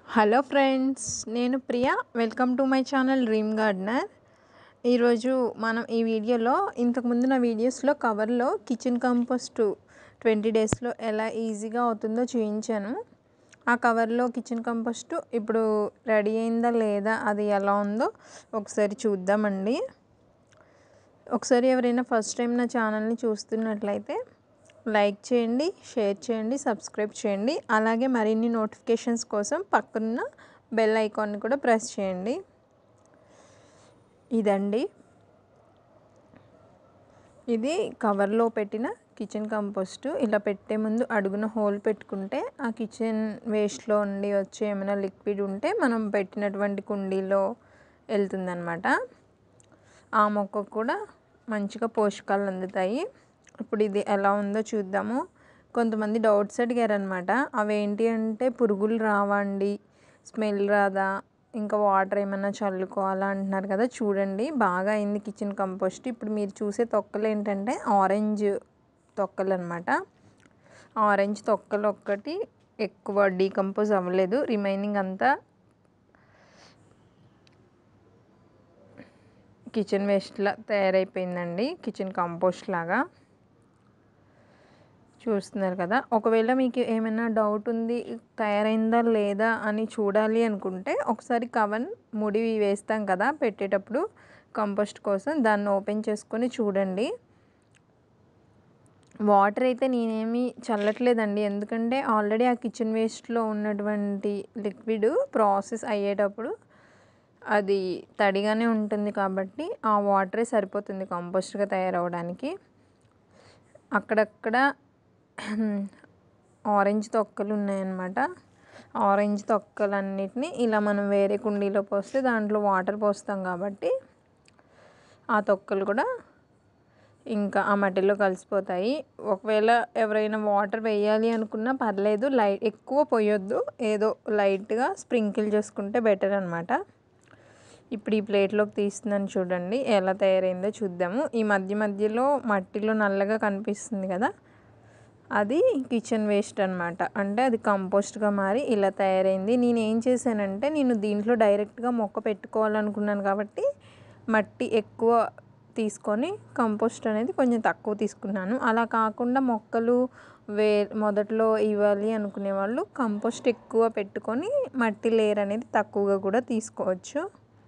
hello friends నేను Priya welcome to my channel dream gardener ఈరోజు మనం ఈ వీడియోలో ఇంతకుముందు నా వీడియోస్లో కవర్లో కిచెన్ కంపోస్ట్ ట్వంటీ డేస్లో ఎలా ఈజీగా అవుతుందో చూపించాను ఆ కవర్లో కిచెన్ కంపోస్ట్ ఇప్పుడు రెడీ అయిందా లేదా అది ఎలా ఉందో ఒకసారి చూద్దామండి ఒకసారి ఎవరైనా ఫస్ట్ టైం నా ఛానల్ని చూస్తున్నట్లయితే లైక్ చేయండి షేర్ చేయండి సబ్స్క్రైబ్ చేయండి అలాగే మరిన్ని నోటిఫికేషన్స్ కోసం పక్కన బెల్ ఐకాన్ని కూడా ప్రెస్ చేయండి ఇదండి ఇది కవర్లో పెట్టిన కిచెన్ కంపోస్ట్ ఇలా పెట్టే ముందు అడుగున హోల్ పెట్టుకుంటే ఆ కిచెన్ వేస్ట్లో ఉండి వచ్చే ఏమైనా లిక్విడ్ ఉంటే మనం పెట్టినటువంటి కుండీలో వెళ్తుందనమాట ఆ మొక్కకు కూడా మంచిగా పోషకాలు అందుతాయి ఇప్పుడు ఇది ఎలా ఉందో చూద్దాము కొంతమంది డౌట్స్ అడిగారు అనమాట అవి ఏంటి అంటే పురుగులు రావండి స్మెల్ రాదా ఇంకా వాటర్ ఏమైనా చల్లుకోవాలా అంటున్నారు కదా చూడండి బాగా అయింది కిచెన్ కంపోస్ట్ ఇప్పుడు మీరు చూసే తొక్కలు ఏంటంటే ఆరెంజ్ తొక్కలు అనమాట ఆరెంజ్ తొక్కలు ఒక్కటి ఎక్కువ డీకంపోజ్ అవ్వలేదు రిమైనింగ్ అంతా కిచెన్ వేస్ట్లా తయారైపోయిందండి కిచెన్ కంపోస్ట్ లాగా చూస్తున్నారు కదా ఒకవేళ మీకు ఏమైనా డౌట్ ఉంది తయారైందా లేదా అని చూడాలి అనుకుంటే ఒకసారి కవన్ ముడి వేస్తాం కదా పెట్టేటప్పుడు కంపోస్ట్ కోసం దాన్ని ఓపెన్ చేసుకొని చూడండి వాటర్ అయితే నేనేమి చల్లట్లేదండి ఎందుకంటే ఆల్రెడీ ఆ కిచెన్ వేస్ట్లో ఉన్నటువంటి లిక్విడ్ ప్రాసెస్ అయ్యేటప్పుడు అది తడిగానే ఉంటుంది కాబట్టి ఆ వాటరే సరిపోతుంది కంపోస్ట్గా తయారవడానికి అక్కడక్కడ ఆరెంజ్ తొక్కలు ఉన్నాయన్నమాట ఆరెంజ్ తొక్కలన్నిటిని ఇలా మనం వేరే కుండీలో పోస్తే దాంట్లో వాటర్ పోస్తాం కాబట్టి ఆ తొక్కలు కూడా ఇంకా ఆ మట్టిలో కలిసిపోతాయి ఒకవేళ ఎవరైనా వాటర్ వేయాలి అనుకున్నా పర్లేదు లైట్ ఎక్కువ పోయొద్దు ఏదో లైట్గా స్ప్రింకిల్ చేసుకుంటే బెటర్ అనమాట ఇప్పుడు ఈ ప్లేట్లోకి తీస్తున్నాను చూడండి ఎలా తయారైందో చూద్దాము ఈ మధ్య మధ్యలో మట్టిలో నల్లగా కనిపిస్తుంది కదా అది కిచెన్ వేస్ట్ అనమాట అంటే అది కంపోస్ట్గా మారి ఇలా తయారైంది నేను ఏం చేశానంటే నేను దీంట్లో డైరెక్ట్గా మొక్క పెట్టుకోవాలనుకున్నాను కాబట్టి మట్టి ఎక్కువ తీసుకొని కంపోస్ట్ అనేది కొంచెం తక్కువ తీసుకున్నాను అలా కాకుండా మొక్కలు వే మొదట్లో ఇవ్వాలి అనుకునే వాళ్ళు కంపోస్ట్ ఎక్కువ పెట్టుకొని మట్టి లేయర్ అనేది తక్కువగా కూడా తీసుకోవచ్చు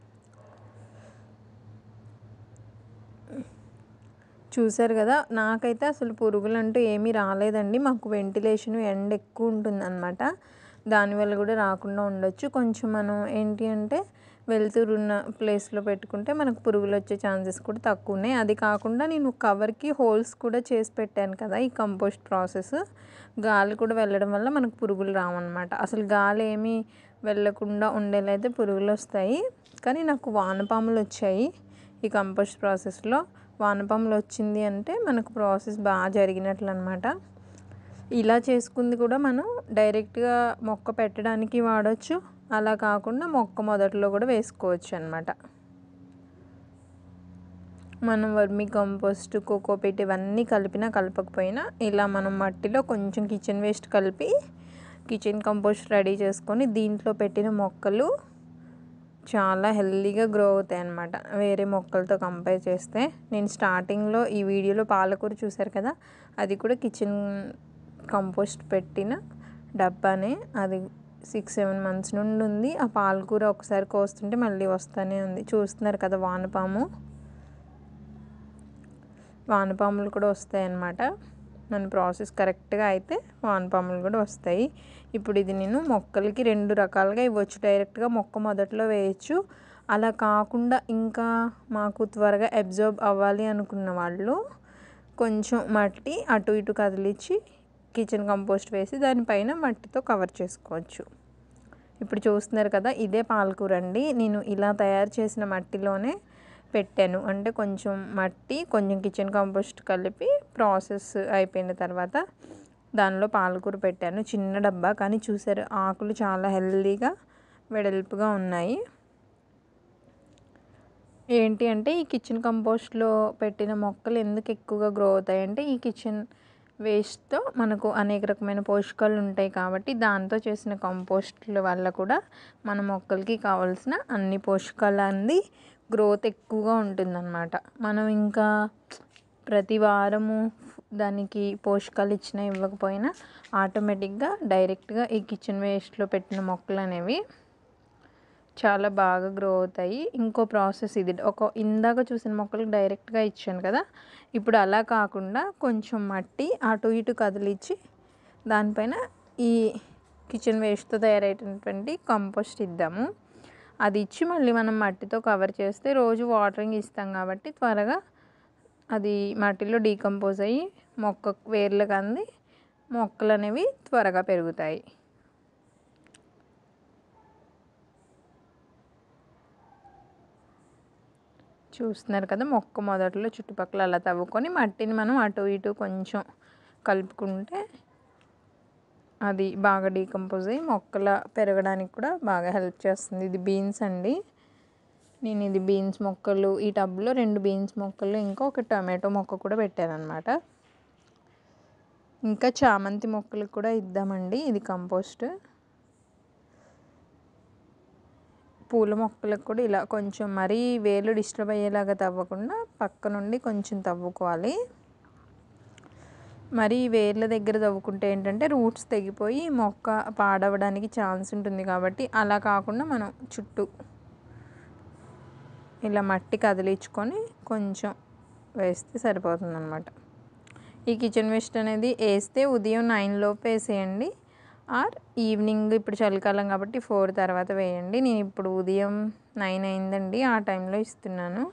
చూసారు కదా నాకైతే అసలు పురుగులు అంటూ ఏమీ రాలేదండి మాకు వెంటిలేషన్ ఎండ ఎక్కువ ఉంటుంది అనమాట దానివల్ల కూడా రాకుండా ఉండొచ్చు కొంచెం మనం ఏంటి అంటే వెలుతురు ఉన్న ప్లేస్లో పెట్టుకుంటే మనకు పురుగులు వచ్చే ఛాన్సెస్ కూడా తక్కువ ఉన్నాయి అది కాకుండా నేను కవర్కి హోల్స్ కూడా చేసి పెట్టాను కదా ఈ కంపోస్ట్ ప్రాసెస్ గాలి కూడా వెళ్ళడం వల్ల మనకు పురుగులు రావన్నమాట అసలు గాలి ఏమీ వెళ్ళకుండా ఉండేలైతే పురుగులు వస్తాయి కానీ నాకు వానపాములు వచ్చాయి ఈ కంపోస్ట్ ప్రాసెస్లో వానపాములు వచ్చింది అంటే మనకు ప్రాసెస్ బాగా జరిగినట్లు అనమాట ఇలా చేసుకుంది కూడా మనం డైరెక్ట్గా మొక్క పెట్టడానికి వాడచ్చు అలా కాకుండా మొక్క మొదట్లో కూడా వేసుకోవచ్చు అనమాట మనం వర్మీ కంపోస్ట్ కోకోపీట్ ఇవన్నీ కలిపినా కలపకపోయినా ఇలా మనం మట్టిలో కొంచెం కిచెన్ వేస్ట్ కలిపి కిచెన్ కంపోస్ట్ రెడీ చేసుకొని దీంట్లో పెట్టిన మొక్కలు చాలా హెల్దీగా గ్రో అవుతాయి అన్నమాట వేరే మొక్కలతో కంపేర్ చేస్తే నేను స్టార్టింగ్లో ఈ వీడియోలో పాలకూర చూసారు కదా అది కూడా కిచెన్ కంపోస్ట్ పెట్టిన డబ్బానే అది సిక్స్ సెవెన్ మంత్స్ నుండి ఉంది ఆ పాలకూర ఒకసారి కోస్తుంటే మళ్ళీ వస్తూనే ఉంది చూస్తున్నారు కదా వానపాము వానపాములు కూడా వస్తాయి అన్నమాట మన ప్రాసెస్ కరెక్ట్గా అయితే వానపాములు కూడా వస్తాయి ఇప్పుడు ఇది నేను మొక్కలకి రెండు రకాలుగా ఇవ్వచ్చు డైరెక్ట్గా మొక్క మొదట్లో వేయచ్చు అలా కాకుండా ఇంకా మాకు త్వరగా అబ్జర్బ్ అవ్వాలి అనుకున్న వాళ్ళు కొంచెం మట్టి అటు ఇటు కదిలించి కిచెన్ కంపోస్ట్ వేసి దానిపైన మట్టితో కవర్ చేసుకోవచ్చు ఇప్పుడు చూస్తున్నారు కదా ఇదే పాలకూర అండి నేను ఇలా తయారు చేసిన మట్టిలోనే పెట్టాను అంటే కొంచెం మట్టి కొంచెం కిచెన్ కంపోస్ట్ కలిపి ప్రాసెస్ అయిపోయిన తర్వాత దానిలో పాలకూర పెట్టాను చిన్న డబ్బా కానీ చూసారు ఆకులు చాలా హెల్దీగా వెడల్పుగా ఉన్నాయి ఏంటి అంటే ఈ కిచెన్ కంపోస్ట్లో పెట్టిన మొక్కలు ఎందుకు ఎక్కువగా గ్రో అవుతాయి అంటే ఈ కిచెన్ వేస్ట్తో మనకు అనేక రకమైన పోషకాలు ఉంటాయి కాబట్టి దాంతో చేసిన కంపోస్ట్ల వల్ల కూడా మన మొక్కలకి కావాల్సిన అన్ని పోషకాలు అంది గ్రోత్ ఎక్కువగా ఉంటుందన్నమాట మనం ఇంకా ప్రతి వారము దానికి పోషకాలు ఇచ్చినా ఇవ్వకపోయినా ఆటోమేటిక్గా డైరెక్ట్గా ఈ కిచెన్ వేస్ట్లో పెట్టిన మొక్కలు అనేవి చాలా బాగా గ్రో అవుతాయి ఇంకో ప్రాసెస్ ఇది ఒక ఇందాక చూసిన మొక్కలకు డైరెక్ట్గా ఇచ్చాను కదా ఇప్పుడు అలా కాకుండా కొంచెం మట్టి అటు ఇటు కదిలిచ్చి దానిపైన ఈ కిచెన్ వేస్ట్తో తయారైనటువంటి కంపోస్ట్ ఇద్దాము అది ఇచ్చి మళ్ళీ మనం మట్టితో కవర్ చేస్తే రోజు వాటరింగ్ ఇస్తాం కాబట్టి త్వరగా అది మట్టిలో డీకంపోజ్ అయ్యి మొక్క వేర్లకు అంది మొక్కలు అనేవి త్వరగా పెరుగుతాయి చూస్తున్నారు కదా మొక్క మొదట్లో చుట్టుపక్కల అలా తవ్వుకొని మట్టిని మనం అటు ఇటు కొంచెం కలుపుకుంటే అది బాగా డీకంపోజ్ అయ్యి మొక్కల పెరగడానికి కూడా బాగా హెల్ప్ చేస్తుంది ఇది బీన్స్ అండి నేను ఇది బీన్స్ మొక్కలు ఈ టబ్లో రెండు బీన్స్ మొక్కలు ఇంకా ఒక టమాటో మొక్క కూడా పెట్టాను అనమాట ఇంకా చామంతి మొక్కలకు కూడా ఇద్దామండి ఇది కంపోస్ట్ పూల మొక్కలకు కూడా ఇలా కొంచెం మరీ వేలు డిస్టర్బ్ అయ్యేలాగా తవ్వకుండా పక్క నుండి కొంచెం తవ్వుకోవాలి మరి వేర్ల దగ్గర తవ్వుకుంటే ఏంటంటే రూట్స్ తెగిపోయి మొక్క పాడవడానికి ఛాన్స్ ఉంటుంది కాబట్టి అలా కాకుండా మనం చుట్టూ ఇలా మట్టి కదిలించుకొని కొంచెం వేస్తే సరిపోతుంది అనమాట ఈ కిచెన్ వేస్ట్ అనేది వేస్తే ఉదయం నైన్ లోపు వేసేయండి ఆర్ ఈవినింగ్ ఇప్పుడు చలికాలం కాబట్టి ఫోర్ తర్వాత వేయండి నేను ఇప్పుడు ఉదయం నైన్ అయిందండి ఆ టైంలో ఇస్తున్నాను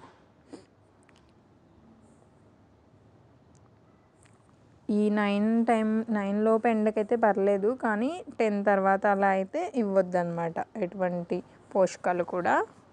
ఈ నైన్ టైం నైన్ లోపు ఎండకైతే పర్లేదు కానీ టెన్ తర్వాత అలా అయితే ఇవ్వద్దు అనమాట ఎటువంటి పోషకాలు కూడా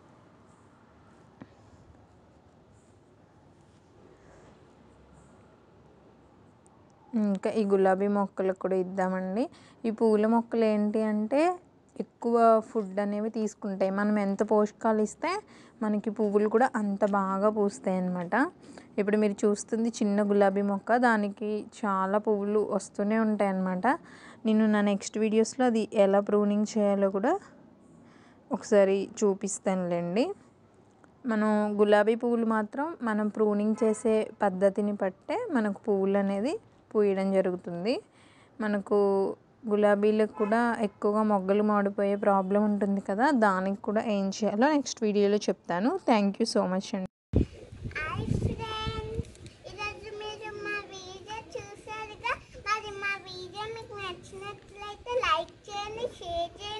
ఇంకా ఈ గులాబీ మొక్కలకు కూడా ఇద్దామండి ఈ పూల మొక్కలు ఏంటి అంటే ఎక్కువ ఫుడ్ అనేవి తీసుకుంటాయి మనం ఎంత పోషకాలు ఇస్తే మనకి పువ్వులు కూడా అంత బాగా పూస్తాయి అన్నమాట ఇప్పుడు మీరు చూస్తుంది చిన్న గులాబీ మొక్క దానికి చాలా పువ్వులు వస్తూనే ఉంటాయి అన్నమాట నేను నా నెక్స్ట్ వీడియోస్లో అది ఎలా ప్రూనింగ్ చేయాలో కూడా ఒకసారి చూపిస్తానులేండి మనం గులాబీ పువ్వులు మాత్రం మనం ప్రూనింగ్ చేసే పద్ధతిని బట్టే మనకు పువ్వులు అనేది పూయడం జరుగుతుంది మనకు గులాబీలకు కూడా ఎక్కువగా మొగ్గలు మాడిపోయే ప్రాబ్లం ఉంటుంది కదా దానికి కూడా ఏం చేయాలో నెక్స్ట్ వీడియోలో చెప్తాను థ్యాంక్ యూ సో మచ్ అండి హాయ్ ఫ్రెండ్స్ ఈరోజు మీరు మా వీడియో చూసారుగా మరి మా వీడియో మీకు నచ్చినట్లయితే లైక్ చేయండి షేర్ చేయండి